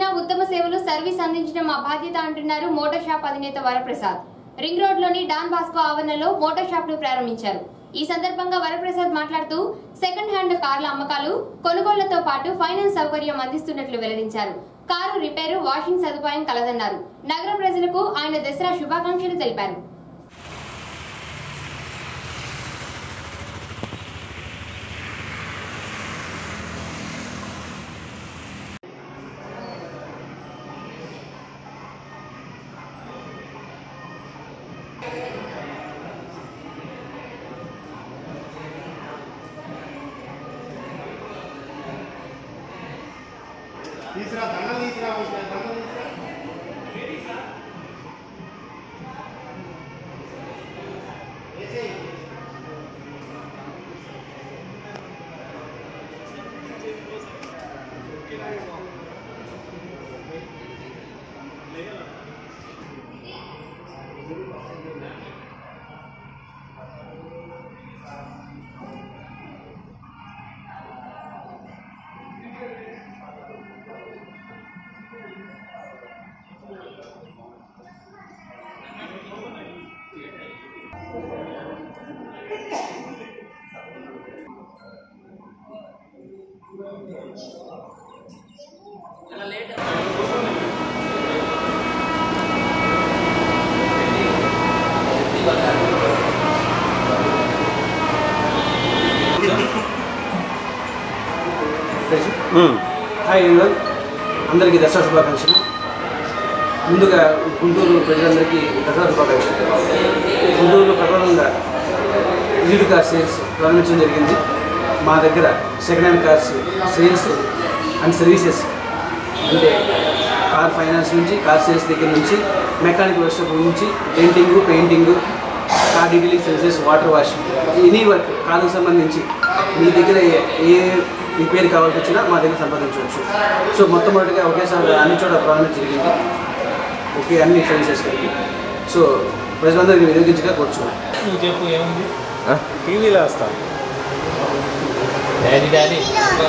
ఉత్తమ సేవలు సర్వీస్ అందించడం మా బాధ్యత అంటున్నారు మోటార్ షాప్ అధినేత వరప్రసాద్ రింగ్ రోడ్ లోని డాన్ బాస్కో ఆవరణలో మోటార్ షాప్ ను ప్రారంభించారు ఈ సందర్భంగా వరప్రసాద్ మాట్లాడుతూ సెకండ్ హ్యాండ్ కార్ల అమ్మకాలు కొనుగోళ్లతో పాటు ఫైనాన్స్ సౌకర్యం అందిస్తున్నట్లు వెల్లడించారు కారు రిపేరు వాషింగ్ సదుపాయం కలదన్నారు నగర ప్రజలకు ఆయన దసరా శుభాకాంక్షలు తెలిపారు తీసురా దండం తీసురా దండం తీసురా హాయ్ ఎవరివన్ అందరికీ దసరా శుభాకాంక్షలు ముందుగా గుంటూరు ప్రజలందరికీ దసరా శుభాకాంక్షలు గుంటూరులో ప్రధానంగా లీడ్ కార్ సేల్స్ ప్రారంభించడం జరిగింది మా దగ్గర second hand cars sales and services అంటే కార్ ఫైనాన్స్ నుంచి కార్ సేల్స్ దగ్గర నుంచి మెకానిక్ వర్క్షాప్ నుంచి painting painting car detailing services water washing any work కార్కు సంబంధించి మీ దగ్గర ఏ- ఏ రిపేర్ కావాల్సి వచ్చినా మా దగ్గర సంపాదించవచ్చు సో మొట్టమొదటిగా ఒకేసారి అన్ని చోట ప్రారంభం జరిగింది ఒకే అన్ని సర్వీసెస్ కలిగి సో ప్రజలందరికీ వినియోగించగా కూర్చున్నాం నువ్వు చెప్పు ఏముంది టీవీలో వస్తా డాడీ డాడీ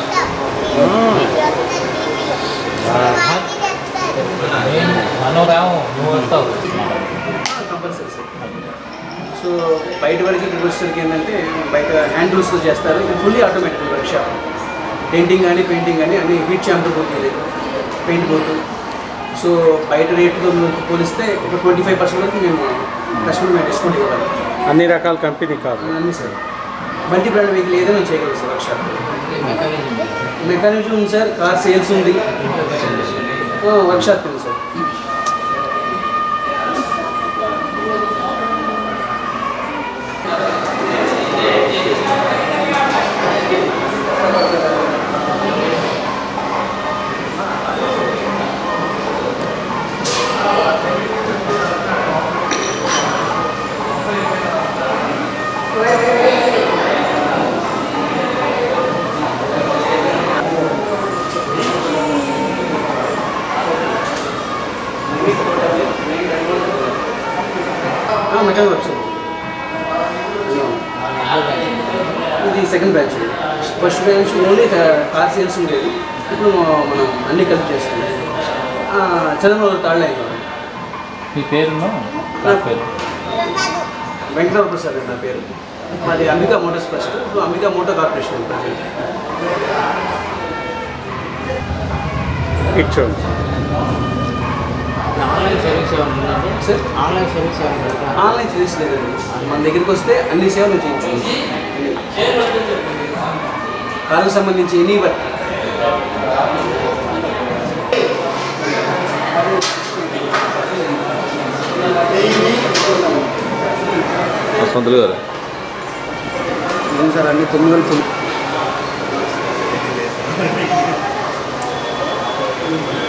నేను మనం రాము నువ్వు వస్తావు కంపల్సరీ సార్ సో బయట వరకు ఇక్కడికి వచ్చేసరికి ఏంటంటే బయట హ్యాండ్ టూల్స్తో చేస్తారు ఇది fully automatic work shop painting కానీ పెయింటింగ్ కానీ అన్ని హీట్ షాంపూ పోతుంది పెయింట్ పోతు సో బయట రేటుతో పోలిస్తే ఒక ట్వంటీ ఫైవ్ పర్సెంట్ వరకు మేము కస్టమర్ మేము డిస్కౌంట్ ఇవ్వాలి అన్ని రకాల కంపెనీ కాదు అన్నీ సార్ మల్టీ బ్రాండ్ వెహికల్ ఏదైనా చేయగలం సార్ వర్క్ షాప్ మెకానిజం ఉంది సార్ కార్ సేల్స్ ఉంది వర్క్ షాప్ ఉంది సార్ మెకానిక్ వర్క్ షాప్ ఇది second branch first branch only car sales ఉండేది ఇప్పుడు మనం అన్ని కలిపి చేస్తున్నాం చంద్రబాబు తాళ్ళ మీ పేరును నా పేరు వెంకటరావు ప్రసాద్ అండి నా పేరు మాది అంబికా మోటార్స్ ఫస్ట్ ఇప్పుడు అంబికా మోటార్ కార్పొరేషన్ ప్రజెంట్ ఇచ్చోండి ఆన్లైన్ సర్వీస్ ఏమైనా ఉందండి సార్ ఆన్లైన్ సర్వీస్ ఏమైనా ఉందా? ఆన్లైన్ సర్వీస్ లేదండి మన దగ్గరికి వస్తే అన్ని సేవలు చేయించుకోవచ్చు కారుకు సంబంధించి ఎనీ వర్క్ వసంతులు గారు అవును సార్ అన్ని తొమ్మిది వందల తొమ్మిది